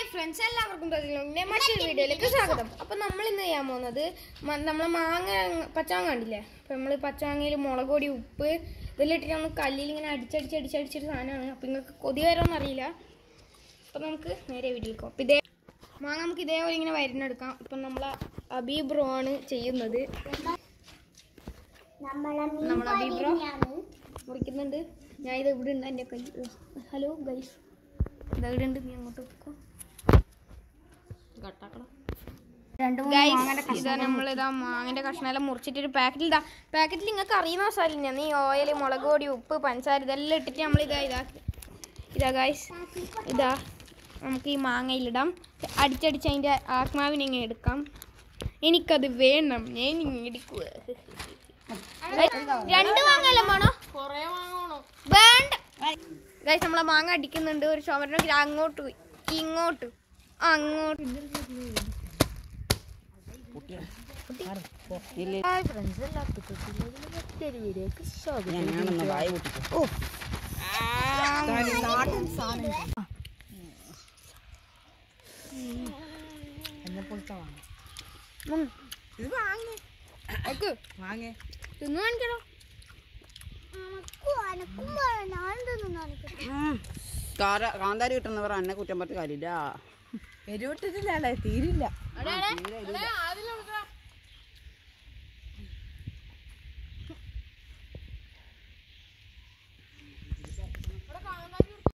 friends എല്ലാവർക്കും പ്രതികളുടെ മറ്റൊരു വീഡിയോയിലേക്ക് സ്വാഗതം അപ്പൊ നമ്മൾ ഇന്ന് ചെയ്യാൻ പോകുന്നത് മ- നമ്മളെ മാങ്ങ പച്ചമാങ്ങ കണ്ടില്ലേ അപ്പൊ നമ്മള് പച്ചമാങ്ങയിൽ മുളക് പൊടി ഉപ്പ് ഇതെല്ലാം ഇട്ടിട്ട് നമ്മൾ കല്ലിൽ ഇങ്ങനെ അടിച്ചടിച്ച് അടിച്ചടിച്ചൊരു സാധനമാണ് അപ്പൊ നിങ്ങൾക്ക് കൊതി വരോന്ന് അറിയില്ല അപ്പൊ നമുക്ക് നേരെ വീട്ടിലേക്ക് പോകാം അപ്പൊ ഇതേ മാങ്ങ നമുക്ക് ഇതേപോലെ ഇങ്ങനെ വരുന്നെടുക്കാം ഇപ്പൊ നമ്മളെ അബി ബ്രോ ആണ് ചെയ്യുന്നത് നമ്മളെ അബി ബ്രോ മുറിക്കുന്നുണ്ട് ഞാൻ ഇത് ഇവിടെ ഉണ്ട് എൻ്റെ കൈ ഹലോ ഗൈസ് ഇത് ഇവിടെ ഉണ്ട് നീ അങ്ങോട്ട് വെക്കോ ഇതാ നമ്മൾ ഇതാ മാങ്ങന്റെ കഷ്ണമെല്ലാം മുറിച്ചിട്ട് ഒരു പാക്കറ്റിൽ ഇതാ പാക്കറ്റിൽ നിങ്ങൾക്ക് അറിയുന്ന മസാല നീ ഓയിൽ മുളക് പൊടി ഉപ്പ് പഞ്ചസാര ഇതെല്ലാം ഇട്ടിട്ട് നമ്മൾ ഇതാ ഇതാ ഇതാ ഗൈസ് ഇതാ നമുക്ക് ഈ മാങ്ങയിലിടാം അടിച്ചടിച്ച് അതിൻ്റെ ആത്മാവിനെ ഇങ്ങനെ എടുക്കാം എനിക്കത് വേണം ഞാൻ ഇങ്ങനെ എടുക്കുക രണ്ട് മാങ്ങയെല്ലാം വേണോ വേണ്ട ഗൈസ് നമ്മളെ മാങ്ങ അടിക്കുന്നുണ്ട് ഒരു ചുമരിനൊക്കെ അങ്ങോട്ട് പോയി ഇങ്ങോട്ട് അങ്ങോട്ട് ഞാനൊന്ന് വായ പൊട്ടിക്കും ഓക്കെ വാങ്ങേ തിന്നു കാണിക്കണോ കാര കാന്താരി കിട്ടുന്നവർ അന്നെ കുറ്റം പറ്റ കാര്യമില്ല എരിവിട്ടിട്ടില്ലല്ലേ തീരില്ല